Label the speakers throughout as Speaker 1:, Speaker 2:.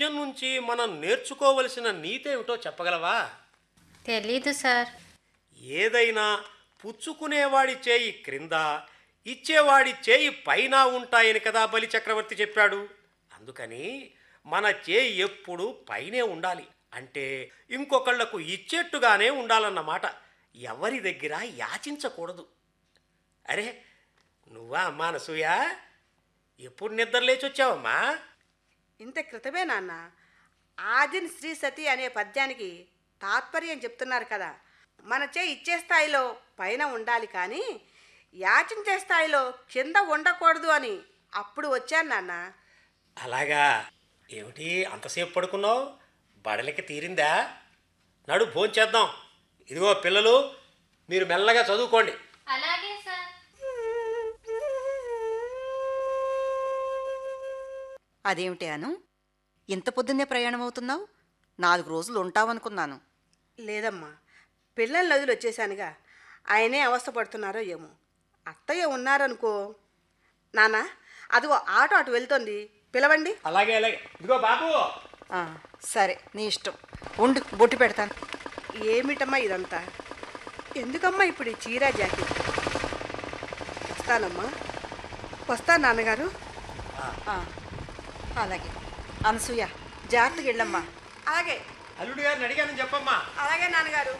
Speaker 1: విషయం నుంచి మనం నేర్చుకోవలసిన నీతేమిటో చెప్పగలవా
Speaker 2: తెలీదు సార్
Speaker 1: ఏదైనా పుచ్చుకునేవాడి చేయి క్రింద ఇచ్చేవాడి చేయి పైన ఉంటాయని కదా బలి చక్రవర్తి చెప్పాడు అందుకని మన చేయి ఎప్పుడు పైనే ఉండాలి అంటే ఇంకొకళ్లకు ఇచ్చేట్టుగానే ఉండాలన్నమాట ఎవరి దగ్గర యాచించకూడదు అరే నువ్వా అమ్మా అనసూయ ఎప్పుడు నిద్ర లేచి వచ్చావమ్మా
Speaker 3: ఇంత క్రితమే నాన్న ఆదిన్ శ్రీ సతి అనే పద్యానికి తాత్పర్యం చెప్తున్నారు కదా మన చే ఇచ్చే స్థాయిలో పైన ఉండాలి కానీ యాచించే స్థాయిలో కింద ఉండకూడదు అని అప్పుడు వచ్చాను నాన్న
Speaker 1: అలాగా ఏమిటి అంతసేపు పడుకున్నావు బడలికి తీరిందా నడు భోంచేద్దాం ఇదిగో పిల్లలు మీరు మెల్లగా చదువుకోండి
Speaker 2: అలాగే సార్
Speaker 4: అదేమిటి అను ఇంత పొద్దున్నే ప్రయాణం అవుతున్నావు నాలుగు రోజులు ఉంటావనుకున్నాను
Speaker 3: లేదమ్మా పిల్లల నదులు వచ్చేసానుగా ఆయనే అవస్థపడుతున్నారో ఏమో అత్తయ్య ఉన్నారనుకో నాన్న అదిగో ఆటో అటు వెళ్తోంది పిలవండి
Speaker 1: అలాగే అలాగే ఇదిగో బాబు
Speaker 4: ఆ, సరే నీ ఇష్టం ఉండు బొట్టు పెడతాను
Speaker 3: ఏమిటమ్మా ఇదంతా ఎందుకమ్మా ఇప్పుడు ఈ చీర జాకెట్ వస్తానమ్మా వస్తాను నాన్నగారు
Speaker 4: ఆ, అలాగే అనసూయ జాగ్రత్తగా వెళ్ళమ్మా
Speaker 3: అలాగే
Speaker 1: అల్లుడు గారిని అడిగానని చెప్పమ్మా
Speaker 3: అలాగే నాన్నగారు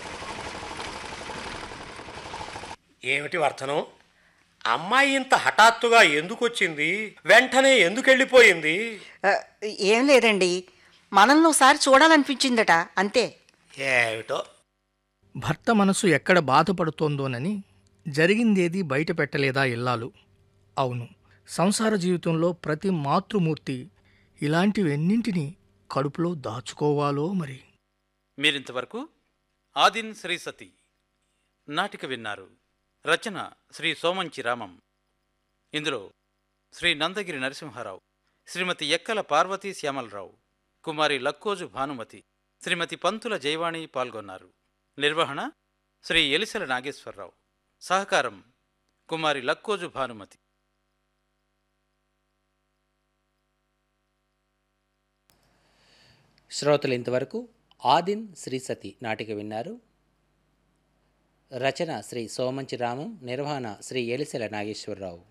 Speaker 1: ఏమిటి వర్తనం అమ్మాయి ఇంత హఠాత్తుగా ఎందుకు వచ్చింది వెంటనే ఎందుకు వెళ్ళిపోయింది
Speaker 4: ఆ, ఏం లేదండి మనల్ని ఒకసారి చూడాలనిపించిందట అంతే
Speaker 1: ఏమిటో
Speaker 5: భర్త మనసు ఎక్కడ బాధపడుతోందోనని జరిగిందేది బయట పెట్టలేదా ఇల్లాలు అవును సంసార జీవితంలో ప్రతి మాతృమూర్తి ఇలాంటివెన్నింటినీ కడుపులో దాచుకోవాలో మరి
Speaker 6: మీరింతవరకు ఆదిన్ శ్రీ సతి నాటిక విన్నారు రచన శ్రీ సోమంచి రామం ఇందులో శ్రీ నందగిరి నరసింహారావు శ్రీమతి ఎక్కల పార్వతీ శ్యామలరావు కుమారి లక్కోజు భానుమతి శ్రీమతి పంతుల జైవాణి పాల్గొన్నారు నిర్వహణ శ్రీ ఎలిసెల నాగేశ్వరరావు సహకారం కుమారి లక్కోజు భానుమతి
Speaker 7: శ్రోతలు ఇంతవరకు ఆదిన్ శ్రీ సతి నాటిక విన్నారు రచన శ్రీ సోమంచి రామం నిర్వహణ శ్రీ ఎలిసెల నాగేశ్వరరావు